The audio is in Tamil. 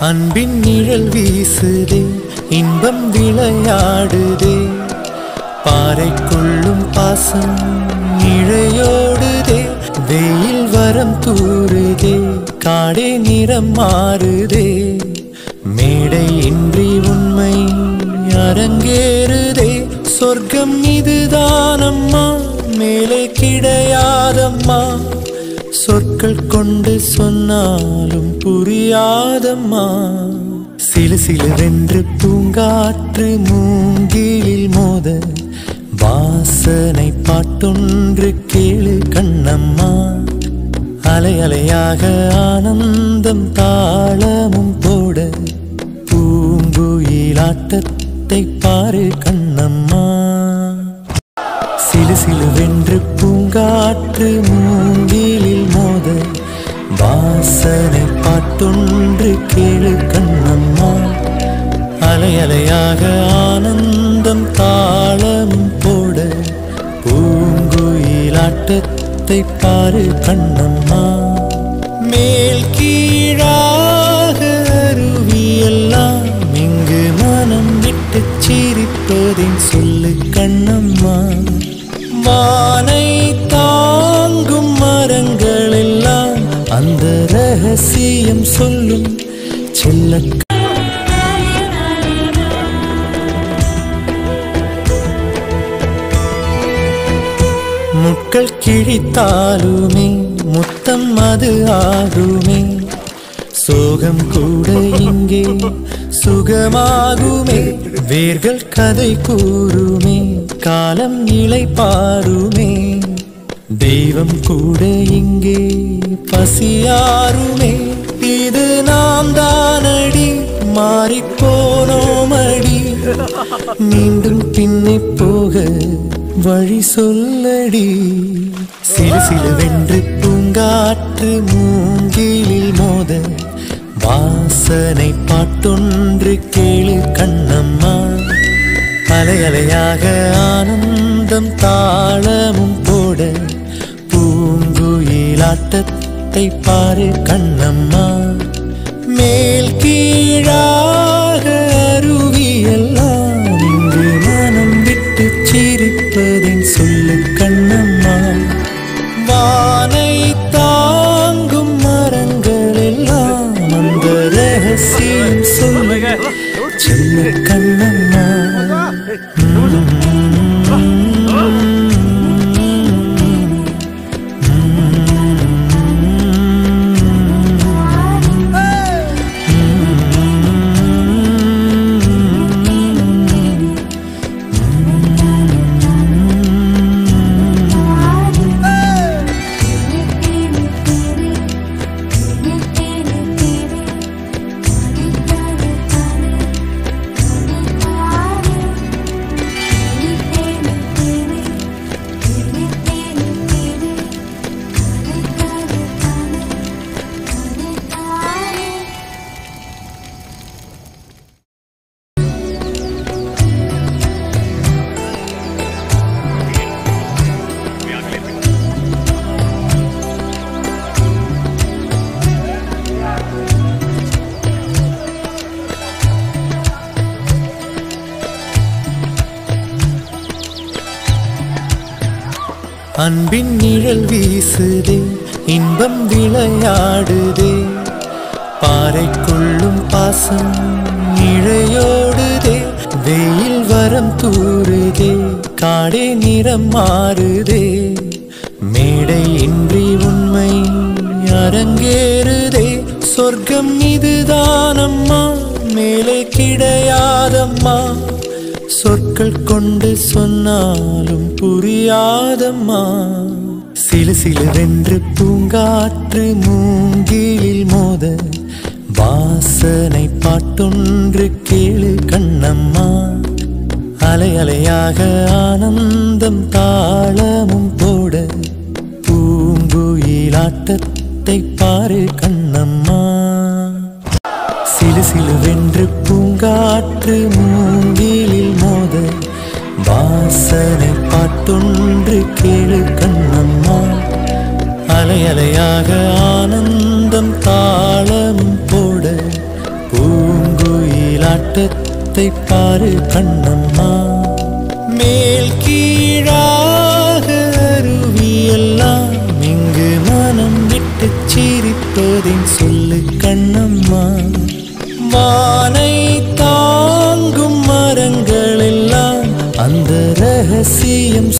அன்பின் நிழல் வீசுதே இன்பம் விளையாடுதே பாறைக்குள்ளும் பாசம் இழையோடுதே வெயில் வரம் தூறுதே காடே நிறம் மாறுதே மேடை இன்றி உண்மை அரங்கேறுதே சொர்க்கம் இதுதானம்மா மேலே கிடையாதம்மா சொற்கள் கொண்டு சொன்னாலும் புரியாதம்மா சிலு சிலுவென்று பூங்காற்று மூங்கிலில் மோத வாசனை பாட்டொன்று கேளு கண்ணம்மா அலை அலையாக ஆனந்தம் தாளமும் போட பூங்குயிலாட்டத்தை பாரு கண்ணம்மா சிலு சிலுவென்று பூங்காற்று மூங்கிலில் மோத வாசனை பாட்டொன்று கேளு கண்ணம்மா அலை அலையாக ஆனந்தம் தாளம் போட பூங்குயிலாட்டத்தை பாரு கண்ணம்மா மேல் கீழாக அருவியெல்லாம் இங்கு மனம் விட்டு சிரிப்பதின் சொல்லு கண்ணம்மா வானை தாங்கும் மரங்கள் எல்லாம் அந்த ரகசியம் சொல்லும் செல்ல முட்கள் கிழித்தாலுமே முத்தம் அது ஆகுமே சோகம் கூட இங்கே சுகமாகுமே வேர்கள் கதை கூறுமே காலம் இலை பாருமே தெய்வம் கூட இங்கே பசியாருமே இது நாம் தானடி மாறிப்போனோமடி மீண்டும் பின்னே போக வழி சொல்லடி சிறு சிலுவென்று பூங்காற்று மூங்கிலில் மோத வாசனை பாட்டொன்று கேளு கண்ணம்மா அலை அலையாக ஆனந்தம் தாளமும் போட பூங்குயிலாட்டத்தை பாரு கண்ணம்மா மேல் கீழாக அருவியெல்லாம் இங்கு மனம் விட்டு சிரிப்பதின் சொல்லு கண்ணம்மா வானை தாங்கும் மரங்கள் எல்லாம் அந்த ரகசியம் சொல்லு செல்ல கண்ணம்மா அன்பின் நிழல் வீசுதே இன்பம் விளையாடுதே பாறைக்குள்ளும் பாசம் இழையோடுதே வெயில் வரம் தூறுதே காடே நிறம் மாறுதே மேடை இன்றி உண்மை அரங்கேறுதே சொர்க்கம் இதுதானம்மா மேலே கிடையாதம்மா சொற்கள் கொண்டு சொன்னாலும் புரியாதம்மா சிலு சிலுவென்று பூங்காற்று மூங்கிலில் மோத வாசனை பாட்டொன்று கேளு கண்ணம்மா அலை அலையாக ஆனந்தம் தாளமும் போட பூங்குயிலாட்டத்தை பாரு கண்ணம்மா சிலு சிலுவென்று பூங்காற்று மூங்கிலில் மோத வாசனை பாட்டொன்று கேளு கண்ணம்மா அலை அலையாக ஆனந்தம் தாளம் போட பூ ஆட்டத்தை பாரு கண்ணம்மா மேல் கீழாக அருவியெல்லாம் இங்கு மனம் விட்டு சிரிப்பதின் சொல்லு கண்ணம்மா வானை தாங்கும் மரங்கள் எல்லாம் அந்த ரகசியம்